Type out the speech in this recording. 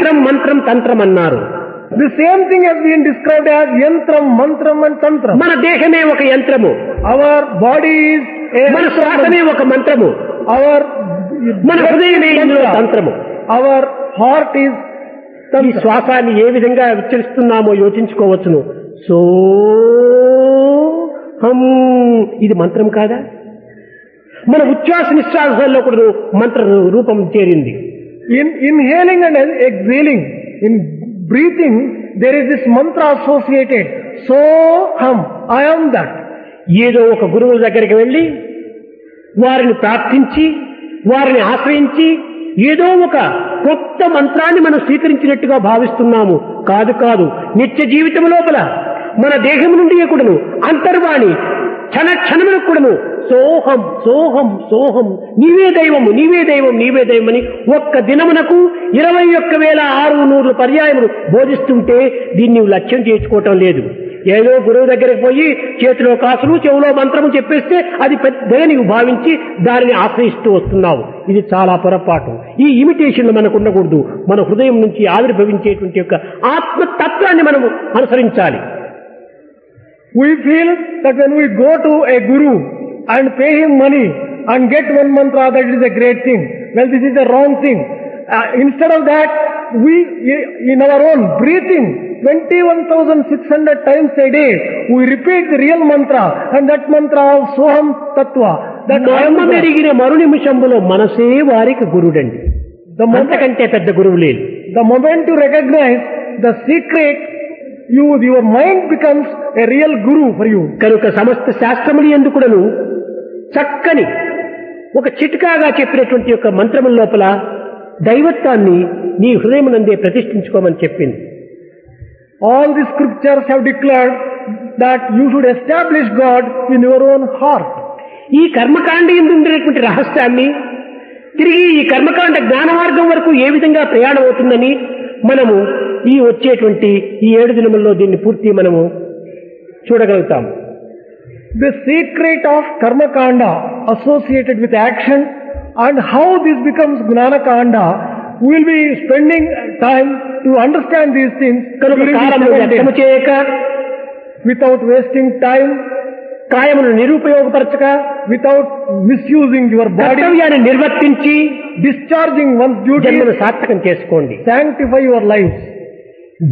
యంత్రం మంత్రం తంత్రం అన్నారు The same thing has been described as yantram, mantram and tantram. మన దేహమే ఒక యంత్రము Our body is a మన శ్వాసమే ఒక మంత్రము our మన హృదయమే ఇందులో తంత్రము our heart is ఈ tantra. శ్వాసాన్ని ఏ విధంగా ఉచ్చరిస్తున్నామో యోచించుకోవచ్చును సో హం ఇది మంత్రం కాదా మన ఉచ్ఛ్వాస నిశ్వాసాల్లో కూడా మంత్ర రూపం చేరింది In inhaling and exhaling, in breathing, there is this mantra associated. So hum, I am that. ఏదో ఒక గురువు దగ్గరికి వెళ్ళి వారిని ప్రార్థించి వారిని ఆశ్రయించి ఏదో ఒక కొత్త మంత్రాన్ని మనం స్వీకరించినట్టుగా భావిస్తున్నాము కాదు కాదు నిత్య జీవితం లోపల మన దేహం నుండి కూడాను అంతర్వాణి క్షణ క్షణములకు కూడాను సోహం సోహం సోహం నీవే దైవము నీవే దైవం నీవే దైవం అని ఒక్క దినమునకు ఇరవై ఒక్క వేల ఆరు నూరు పర్యాయములు బోధిస్తుంటే దీన్ని లక్ష్యం చేసుకోవటం లేదు ఏదో గురువు దగ్గరికి పోయి చేతిలో కాసులు చెవులో మంత్రము చెప్పేస్తే అది పెద్దగా నీవు భావించి దానిని ఆశ్రయిస్తూ వస్తున్నావు ఇది చాలా పొరపాటు ఈ ఇమిటేషన్లు మనకు ఉండకూడదు మన హృదయం నుంచి ఆవిర్భవించేటువంటి యొక్క ఆత్మతత్వాన్ని మనము అనుసరించాలి We feel that when we go to a guru and pay him money and get one mantra, that is a great thing. Well, this is a wrong thing. Uh, instead of that, we, in our own breathing, 21,600 times a day, we repeat the real mantra, and that mantra of Soham Tattva. That I am మర్మ the- మెరిగిన మరు నిమిషంలో మనసే వారికి గురుడండి the moment, అంతకంటే పెద్ద గురువు లేదు the moment you recognize the secret, you, your mind becomes a real guru for you. కనుక సమస్త శాస్త్రములు ఎందుకుడను చక్కని ఒక చిట్కాగా చెప్పినటువంటి యొక్క మంత్రముల లోపల దైవత్వాన్ని నీ హృదయమునందే ప్రతిష్ఠించుకోమని చెప్పింది All the scriptures have declared that you should establish God in your own heart. ఈ కర్మకాండ ఎందు ఉండేటువంటి రహస్యాన్ని తిరిగి ఈ కర్మకాండ జ్ఞాన మార్గం వరకు ఏ విధంగా ప్రయాణం అవుతుందని మనము ఈ వచ్చేటువంటి ఈ ఏడు దినముల్లో దీన్ని పూర్తి మనము చూడగలుగుతాము The secret of karma kanda associated with action and how this becomes gnana kanda, we will be spending time to understand these things కనుక during this కాలమును seven వ్యర్థము days చేయక without wasting time, కాయమును నిరుపయోగపరచక without misusing your body, కర్తవ్యాన్ని నిర్వర్తించి discharging one's duty, జన్మను సార్థకం చేసుకోండి sanctify your lives.